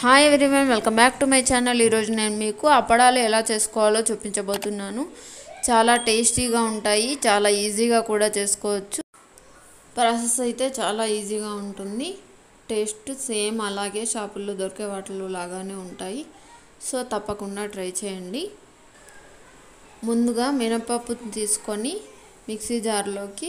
hi everyone welcome back to my channel ఈరోజు నేను మీకు అప్పడాలు ఎలా చేసుకోవాలో చూపించబోతున్నాను చాలా టేస్టీగా ఉంటాయి చాలా ఈజీగా కూడా చేసుకోవచ్చు ప్రాసెస్ అయితే చాలా ఈజీగా ఉంటుంది టేస్ట్ సేమ్ అలాగే షాపుల్లో దొరికే వాటిలో లాగానే ఉంటాయి సో తప్పకుండా ట్రై చేయండి ముందుగా మినపప్పు తీసుకొని మిక్సీ జార్లోకి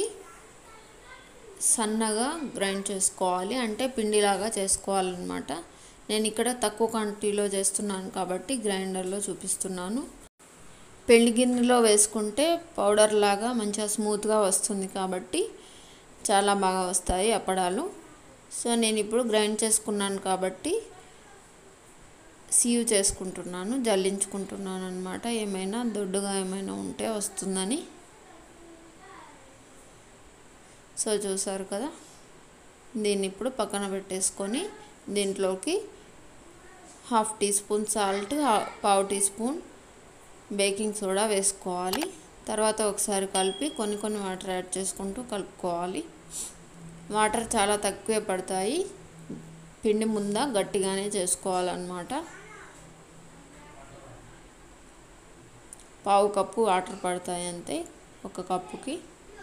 సన్నగా గ్రైండ్ చేసుకోవాలి అంటే పిండిలాగా చేసుకోవాలన్నమాట నేను ఇక్కడ తక్కువ క్వాంటిటీలో చేస్తున్నాను కాబట్టి గ్రైండర్లో చూపిస్తున్నాను పెళ్లి గిన్నెలో వేసుకుంటే పౌడర్ లాగా మంచిగా స్మూత్గా వస్తుంది కాబట్టి చాలా బాగా వస్తాయి అప్పడాలు సో నేను ఇప్పుడు గ్రైండ్ చేసుకున్నాను కాబట్టి సీవ్ చేసుకుంటున్నాను జల్లించుకుంటున్నాను అనమాట ఏమైనా దొడ్డుగా ఏమైనా ఉంటే వస్తుందని సో చూసారు కదా దీన్ని ఇప్పుడు పక్కన పెట్టేసుకొని దీంట్లోకి హాఫ్ టీ స్పూన్ సాల్ట్ పావు టీ స్పూన్ బేకింగ్ సోడా వేసుకోవాలి తర్వాత ఒకసారి కలిపి కొన్ని కొన్ని వాటర్ యాడ్ చేసుకుంటూ కలుపుకోవాలి వాటర్ చాలా తక్కువే పడతాయి పిండి ముంద గట్టిగానే చేసుకోవాలన్నమాట పావు కప్పు వాటర్ పడతాయి అంతే ఒక కప్పుకి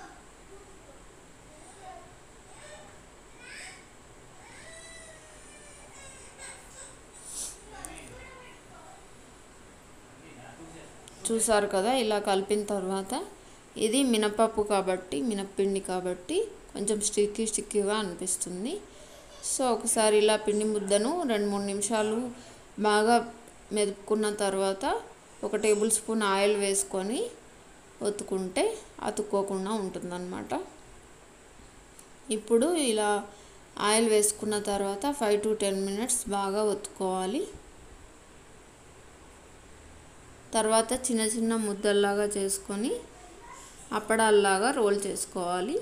చూసారు కదా ఇలా కలిపిన తర్వాత ఇది మినపప్పు కాబట్టి మినప్పిండి కాబట్టి కొంచెం స్టిక్కీ స్టిక్కీగా అనిపిస్తుంది సో ఒకసారి ఇలా పిండి ముద్దను రెండు మూడు నిమిషాలు బాగా మెదుపుకున్న తర్వాత ఒక టేబుల్ స్పూన్ ఆయిల్ వేసుకొని ఒత్తుకుంటే అతుక్కోకుండా ఉంటుందన్నమాట ఇప్పుడు ఇలా ఆయిల్ వేసుకున్న తర్వాత ఫైవ్ టు టెన్ మినిట్స్ బాగా ఒత్తుకోవాలి తర్వాత చిన్న చిన్న ముద్దల్లాగా చేసుకొని అప్పడాల్లాగా రోల్ చేసుకోవాలి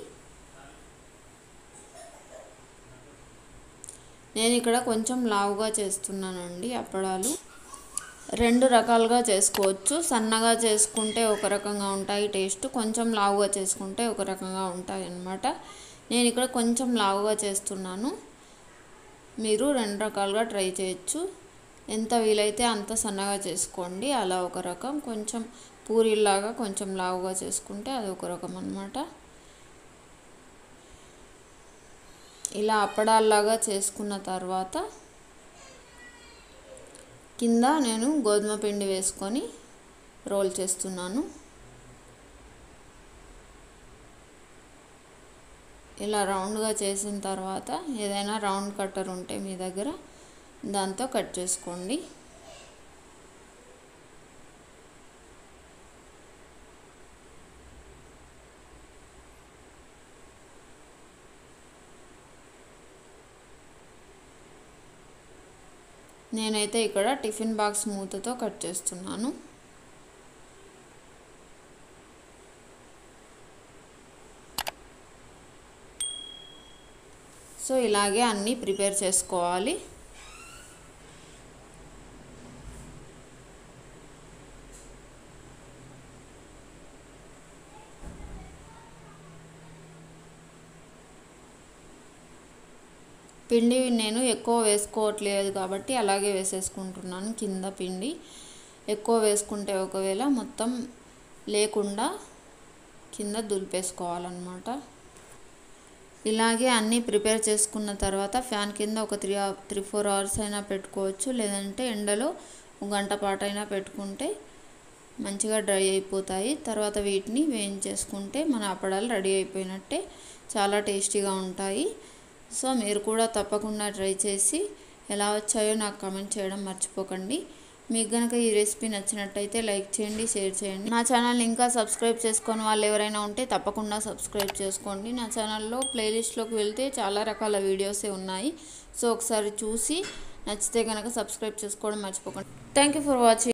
నేను ఇక్కడ కొంచెం లావుగా చేస్తున్నానండి అప్పడాలు రెండు రకాలుగా చేసుకోవచ్చు సన్నగా చేసుకుంటే ఒక రకంగా ఉంటాయి టేస్ట్ కొంచెం లావుగా చేసుకుంటే ఒక రకంగా ఉంటాయి అన్నమాట నేను ఇక్కడ కొంచెం లావుగా చేస్తున్నాను మీరు రెండు రకాలుగా ట్రై చేయొచ్చు ఎంత వీలైతే అంత సన్నగా చేసుకోండి అలా ఒక రకం కొంచెం పూరీలాగా కొంచెం లావుగా చేసుకుంటే అది ఒక రకం అనమాట ఇలా అప్పడాల్లాగా చేసుకున్న తర్వాత కింద నేను గోధుమ పిండి వేసుకొని రోల్ చేస్తున్నాను ఇలా రౌండ్గా చేసిన తర్వాత ఏదైనా రౌండ్ కట్టర్ ఉంటే మీ దగ్గర దాంతో కట్ చేసుకోండి నేనైతే ఇక్కడ టిఫిన్ బాక్స్ మూతతో కట్ చేస్తున్నాను సో ఇలాగే అన్నీ ప్రిపేర్ చేసుకోవాలి పిండి నేను ఎక్కువ వేసుకోవట్లేదు కాబట్టి అలాగే వేసేసుకుంటున్నాను కింద పిండి ఎక్కువ వేసుకుంటే ఒకవేళ మొత్తం లేకుండా కింద దులిపేసుకోవాలన్నమాట ఇలాగే అన్నీ ప్రిపేర్ చేసుకున్న తర్వాత ఫ్యాన్ కింద ఒక త్రీ త్రీ ఫోర్ అవర్స్ అయినా పెట్టుకోవచ్చు లేదంటే ఎండలో ఒక గంట పాటు అయినా పెట్టుకుంటే మంచిగా డ్రై అయిపోతాయి తర్వాత వీటిని వేయించేసుకుంటే మన అప్పడాలు రెడీ అయిపోయినట్టే చాలా టేస్టీగా ఉంటాయి సో మీరు కూడా తప్పకుండా ట్రై చేసి ఎలా వచ్చాయో నాకు కామెంట్ చేయడం మర్చిపోకండి మీకు కనుక ఈ రెసిపీ నచ్చినట్టయితే లైక్ చేయండి షేర్ చేయండి నా ఛానల్ని ఇంకా సబ్స్క్రైబ్ చేసుకొని వాళ్ళు ఎవరైనా ఉంటే తప్పకుండా సబ్స్క్రైబ్ చేసుకోండి నా ఛానల్లో ప్లేలిస్ట్లోకి వెళ్తే చాలా రకాల వీడియోసే ఉన్నాయి సో ఒకసారి చూసి నచ్చితే కనుక సబ్స్క్రైబ్ చేసుకోవడం మర్చిపోకండి థ్యాంక్ యూ ఫర్ వాచింగ్